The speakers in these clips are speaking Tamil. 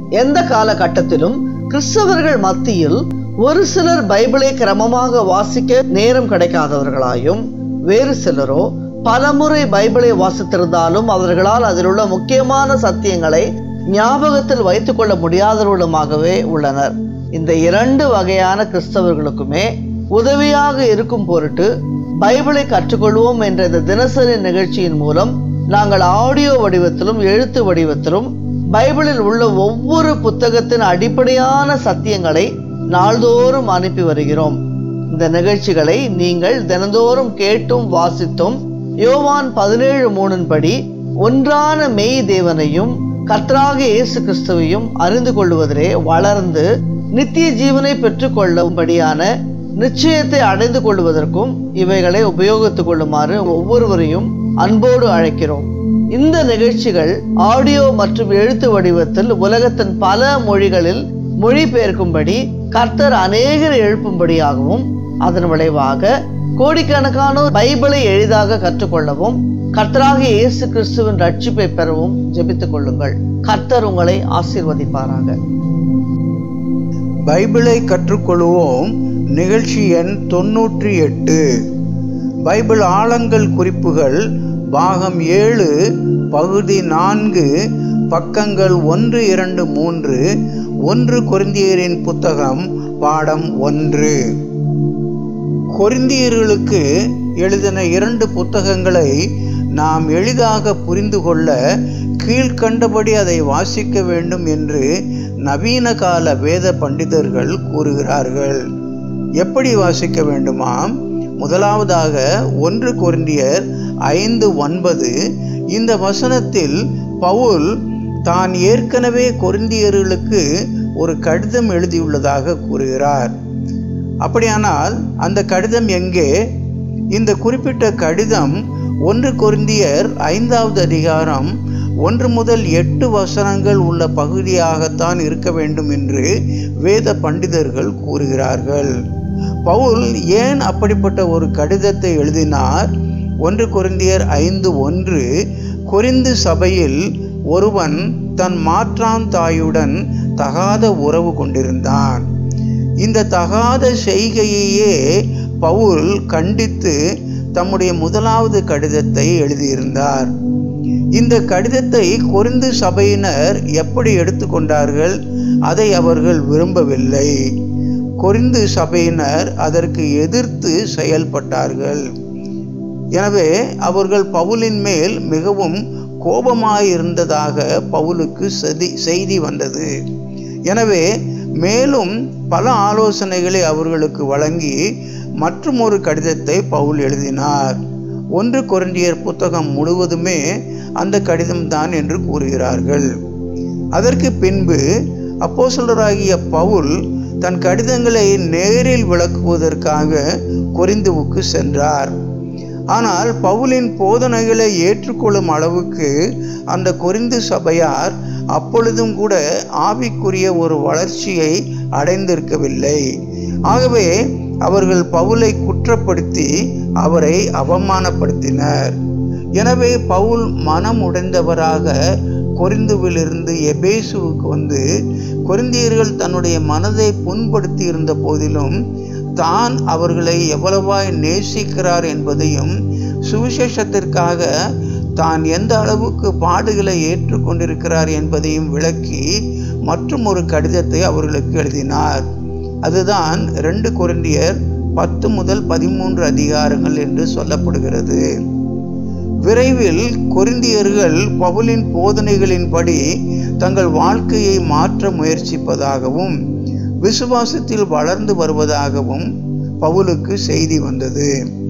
எந்த காலகட்டத்திலும் கிறிஸ்தவர்கள் மத்தியில் ஒரு சிலர் பைபிளை கிரமமாக வாசிக்க நேரம் கிடைக்காதவர்களாயும் வேறு சிலரோ பலமுறை பைபிளை வாசித்திருந்தாலும் அவர்களால் அதில் உள்ள முக்கியமான சத்தியங்களை ஞாபகத்தில் வைத்துக் கொள்ள முடியாதவர்களுமாகவே உள்ளனர் இந்த இரண்டு வகையான கிறிஸ்தவர்களுக்குமே உதவியாக இருக்கும் பொருட்டு பைபிளை கற்றுக்கொள்வோம் என்ற இந்த தினசரி நிகழ்ச்சியின் மூலம் நாங்கள் ஆடியோ வடிவத்திலும் எழுத்து வடிவத்திலும் பைபிளில் உள்ள ஒவ்வொரு புத்தகத்தின் அடிப்படையான சத்தியங்களை நாள்தோறும் அனுப்பி வருகிறோம் இந்த நிகழ்ச்சிகளை நீங்கள் தினந்தோறும் கேட்டும் வாசித்தும் யோவான் பதினேழு மூணின் படி ஒன்றான மெய் தேவனையும் கர்த்தராக இயேசு கிறிஸ்துவையும் அறிந்து கொள்வதிலே வளர்ந்து நித்திய ஜீவனை பெற்றுக்கொள்ளும்படியான நிச்சயத்தை அடைந்து கொள்வதற்கும் இவைகளை உபயோகித்துக் கொள்ளுமாறு ஒவ்வொருவரையும் அன்போடு அழைக்கிறோம் இந்த நிகழ்ச்சிகள் ஆடியோ மற்றும் எழுத்து வடிவத்தில் உலகத்தின் பல மொழிகளில் மொழிபெயர்க்கும்படி கர்த்தர் அநேகர் எழுப்பும்படியாகவும் அதன் விளைவாக கோடிக்கணக்கானோர் பைபிளை எளிதாக கற்றுக்கொள்ளவும் கர்த்தராக இயேசு கிறிஸ்துவின் ரட்சிப்பை பெறவும் ஜெபித்துக் கொள்ளுங்கள் கர்த்தர் உங்களை ஆசீர்வதிப்பாராக பைபிளை கற்றுக்கொள்வோம் நிகழ்ச்சி எண் தொன்னூற்றி எட்டு பைபிள் ஆழங்கள் குறிப்புகள் பாகம் ஏழு பகுதி நான்கு பக்கங்கள் ஒன்று இரண்டு மூன்று ஒன்று கொரிந்தியரின் புத்தகம் பாடம் ஒன்று கொரிந்தியர்களுக்கு எழுதின இரண்டு புத்தகங்களை நாம் எளிதாக புரிந்து கொள்ள கீழ்கண்டபடி அதை வாசிக்க வேண்டும் என்று நவீன கால வேத பண்டிதர்கள் கூறுகிறார்கள் எப்படி வாசிக்க வேண்டுமாம் முதலாவதாக ஒன்று கொரிந்தியர் ஐந்து ஒன்பது இந்த வசனத்தில் பவுல் தான் ஏற்கனவே கொரிந்தியர்களுக்கு ஒரு கடிதம் எழுதியுள்ளதாக கூறுகிறார் அப்படியானால் அந்த கடிதம் எங்கே இந்த குறிப்பிட்ட கடிதம் ஒன்று கொரிந்தியர் ஐந்தாவது அதிகாரம் ஒன்று முதல் எட்டு வசனங்கள் உள்ள பகுதியாகத்தான் இருக்க வேண்டும் என்று வேத பண்டிதர்கள் கூறுகிறார்கள் பவுல் ஏன் அப்படிப்பட்ட ஒரு கடிதத்தை எழுதினார் ஒன்று கொரிந்தியர் ஐந்து ஒன்று கொரிந்து சபையில் ஒருவன் தன் மாற்றான் தாயுடன் தகாத உறவு கொண்டிருந்தான் இந்த தகாத செய்கையையே பவுல் கண்டித்து தம்முடைய முதலாவது கடிதத்தை எழுதியிருந்தார் இந்த கடிதத்தை கொரிந்து சபையினர் எப்படி எடுத்துக்கொண்டார்கள் அதை அவர்கள் விரும்பவில்லை கொரிந்து சபையினர் அதற்கு எதிர்த்து செயல்பட்டார்கள் எனவே அவர்கள் பவுலின் மேல் மிகவும் கோபமாயிருந்ததாக பவுலுக்கு செதி செய்தி வந்தது எனவே மேலும் பல ஆலோசனைகளை அவர்களுக்கு வழங்கி மற்றும் ஒரு கடிதத்தை பவுல் எழுதினார் ஒன்று கொரிந்தியர் புத்தகம் முழுவதுமே அந்த கடிதம்தான் என்று கூறுகிறார்கள் அதற்கு பின்பு அப்போசலராகிய பவுல் தன் கடிதங்களை நேரில் விளக்குவதற்காக கொரிந்துவுக்கு சென்றார் ஆனால் பவுலின் போதனைகளை ஏற்றுக்கொள்ளும் அளவுக்கு அந்த கொரிந்து சபையார் அப்பொழுதும் கூட ஆவிக்குரிய ஒரு வளர்ச்சியை அடைந்திருக்கவில்லை ஆகவே அவர்கள் பவுலை குற்றப்படுத்தி அவரை அவமானப்படுத்தினர் எனவே பவுல் மனம் உடைந்தவராக கொரிந்துவிலிருந்து எபேசுவுக்கு வந்து கொரிந்தியர்கள் தன்னுடைய மனதை புண்படுத்தி இருந்த போதிலும் தான் அவர்களை எவ்வளவாய் நேசிக்கிறார் என்பதையும் சுவிசேஷத்திற்காக தான் எந்த அளவுக்கு பாடுகளை ஏற்றுக்கொண்டிருக்கிறார் என்பதையும் விளக்கி மற்றும் ஒரு கடிதத்தை அவர்களுக்கு எழுதினார் அதுதான் ரெண்டு கொரிந்தியர் பத்து முதல் பதிமூன்று அதிகாரங்கள் என்று சொல்லப்படுகிறது விரைவில் கொரிந்தியர்கள் பவுலின் போதனைகளின்படி தங்கள் வாழ்க்கையை மாற்ற முயற்சிப்பதாகவும் விசுவாசத்தில் வளர்ந்து வருவதாகவும் பவுலுக்கு செய்தி வந்தது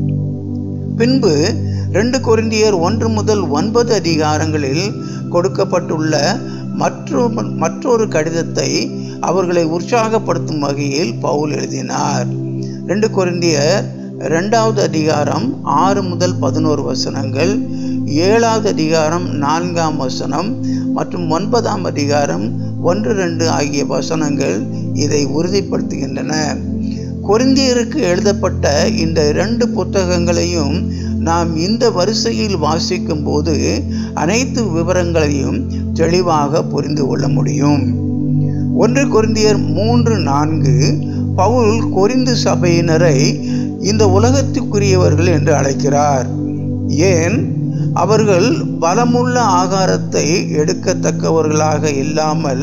பின்பு ரெண்டு கொரிந்தியர் ஒன்று முதல் ஒன்பது அதிகாரங்களில் கொடுக்கப்பட்டுள்ள மற்றொரு மற்றொரு கடிதத்தை அவர்களை உற்சாகப்படுத்தும் வகையில் பவுல் எழுதினார் ரெண்டு கொரிந்தியர் ரெண்டாவது அதிகாரம் ஆறு முதல் பதினோரு வசனங்கள் ஏழாவது அதிகாரம் நான்காம் வசனம் மற்றும் ஒன்பதாம் அதிகாரம் ஒன்று ரெண்டு ஆகிய வசனங்கள் இதை உறுதிப்படுத்துகின்றன கொரிந்தியருக்கு எழுதப்பட்ட இந்த இரண்டு புத்தகங்களையும் நாம் இந்த வரிசையில் வாசிக்கும் போது அனைத்து விவரங்களையும் தெளிவாக புரிந்து கொள்ள முடியும் ஒன்று கொரிந்தியர் மூன்று நான்கு பவுல் கொரிந்து சபையினரை இந்த உலகத்துக்குரியவர்கள் என்று அழைக்கிறார் ஏன் அவர்கள் பலமுள்ள ஆகாரத்தை எடுக்கத்தக்கவர்களாக இல்லாமல்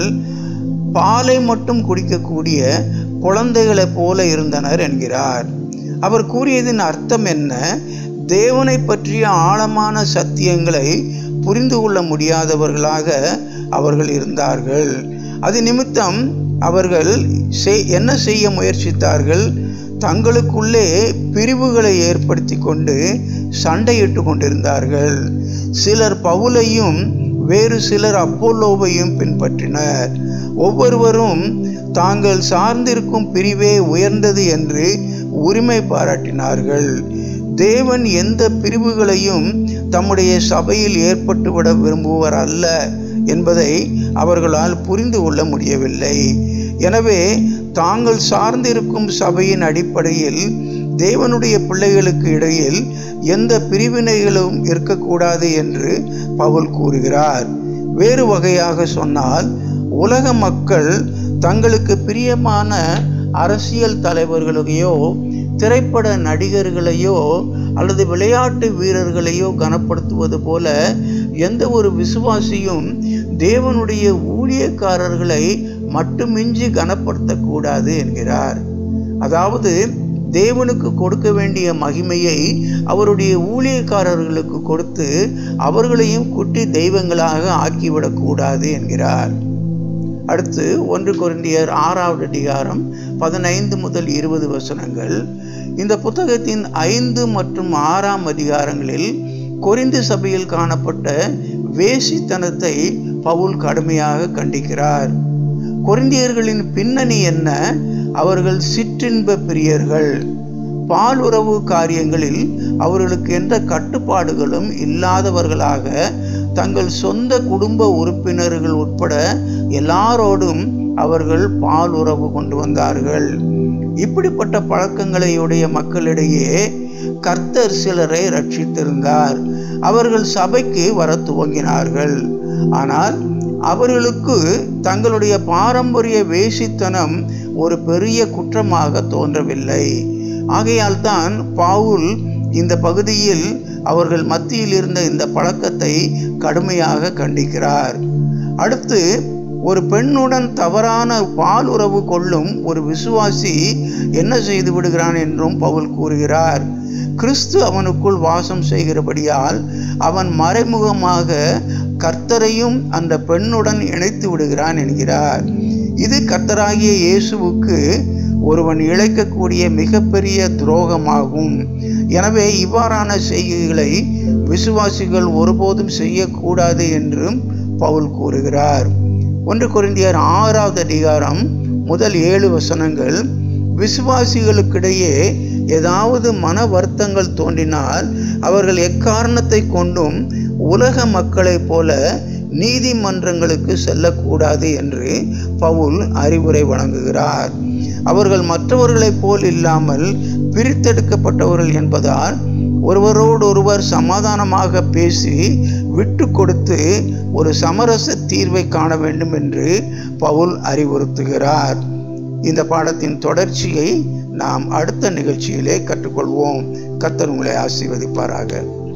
பாலை மட்டும் குடிக்கக்கூடிய குழந்தைகளைப் போல இருந்தனர் என்கிறார் அவர் கூறியதின் அர்த்தம் என்ன தேவனை பற்றிய ஆழமான சத்தியங்களை புரிந்து கொள்ள முடியாதவர்களாக அவர்கள் இருந்தார்கள் அது நிமித்தம் அவர்கள் என்ன செய்ய முயற்சித்தார்கள் தங்களுக்குள்ளே பிரிவுகளை ஏற்படுத்தி கொண்டு சண்டையிட்டு கொண்டிருந்தார்கள் சிலர் பவுலையும் வேறு சிலர் அப்போலோவையும் பின்பற்றினர் ஒவ்வொருவரும் தாங்கள் சார்ந்திருக்கும் பிரிவே உயர்ந்தது என்று உரிமை பாராட்டினார்கள் தேவன் எந்த பிரிவுகளையும் தம்முடைய சபையில் ஏற்பட்டுவிட விரும்புவர் அல்ல என்பதை அவர்களால் புரிந்து கொள்ள முடியவில்லை எனவே தாங்கள் சார்ந்திருக்கும் சபையின் அடிப்படையில் தேவனுடைய பிள்ளைகளுக்கு இடையில் எந்த பிரிவினைகளும் இருக்கக்கூடாது என்று பவுல் கூறுகிறார் வேறு வகையாக சொன்னால் உலக மக்கள் தங்களுக்கு பிரியமான அரசியல் தலைவர்களையோ திரைப்பட நடிகர்களையோ அல்லது விளையாட்டு வீரர்களையோ கனப்படுத்துவது போல எந்த ஒரு விசுவாசியும் தேவனுடைய ஊழியக்காரர்களை மட்டுமின்றி கனப்படுத்தக்கூடாது என்கிறார் அதாவது தேவனுக்கு கொடுக்க வேண்டிய மகிமையை அவருடைய ஊழியக்காரர்களுக்கு கொடுத்து அவர்களையும் குட்டி தெய்வங்களாக ஆக்கிவிடக்கூடாது என்கிறார் அடுத்து ஒன்று கொரிந்தியர் ஆறாவது அதிகாரம் பதினைந்து முதல் இருபது வசனங்கள் இந்த புத்தகத்தின் ஐந்து மற்றும் ஆறாம் அதிகாரங்களில் கொரிந்து சபையில் காணப்பட்ட வேசித்தனத்தை பவுல் கடுமையாக கண்டிக்கிறார் கொரிந்தியர்களின் பின்னணி என்ன அவர்கள் சிற்றின்ப பிரியர்கள் பாலுறவு காரியங்களில் அவர்களுக்கு எந்த கட்டுப்பாடுகளும் இல்லாதவர்களாக தங்கள் சொந்த குடும்ப உறுப்பினர்கள் உட்பட எல்லாரோடும் அவர்கள் பால் உறவு கொண்டு வந்தார்கள் இப்படிப்பட்ட பழக்கங்களை உடைய மக்களிடையே கர்த்தர் சிலரை ரட்சித்திருந்தார் அவர்கள் சபைக்கு வர துவங்கினார்கள் ஆனால் அவர்களுக்கு தங்களுடைய பாரம்பரிய வேசித்தனம் ஒரு பெரிய குற்றமாக தோன்றவில்லை ஆகையால் தான் பாவுல் இந்த பகுதியில் அவர்கள் மத்தியில் இருந்த இந்த பழக்கத்தை கடுமையாக கண்டிக்கிறார் அடுத்து ஒரு பெண்ணுடன் தவறான பால் உறவு கொள்ளும் ஒரு விசுவாசி என்ன செய்து விடுகிறான் என்றும் பவுல் கூறுகிறார் கிறிஸ்து அவனுக்குள் வாசம் செய்கிறபடியால் அவன் மறைமுகமாக கர்த்தரையும் அந்த பெண்ணுடன் இணைத்து விடுகிறான் என்கிறார் இது கர்த்தராகிய இயேசுவுக்கு ஒருவன் இழைக்கக்கூடிய மிகப்பெரிய துரோகமாகும் எனவே இவ்வாறான செய்கைகளை விசுவாசிகள் ஒருபோதும் செய்யக்கூடாது என்றும் பவுல் கூறுகிறார் ஒன்று கொரிந்தியர் ஆறாவது அதிகாரம் முதல் ஏழு வசனங்கள் விசுவாசிகளுக்கிடையே ஏதாவது மன வருத்தங்கள் தோன்றினால் அவர்கள் எக்காரணத்தை கொண்டும் உலக மக்களைப் போல நீதிமன்றங்களுக்கு செல்லக்கூடாது என்று பவுல் அறிவுரை வழங்குகிறார் அவர்கள் மற்றவர்களைப் போல் இல்லாமல் பிரித்தெடுக்கப்பட்டவர்கள் என்பதால் ஒருவரோடு ஒருவர் சமாதானமாக பேசி விட்டு கொடுத்து ஒரு சமரச தீர்வை காண வேண்டும் என்று பவுல் அறிவுறுத்துகிறார் இந்த பாடத்தின் தொடர்ச்சியை நாம் அடுத்த நிகழ்ச்சியிலே கற்றுக்கொள்வோம் கர்த்தர் உங்களை ஆசீர்வதிப்பாராக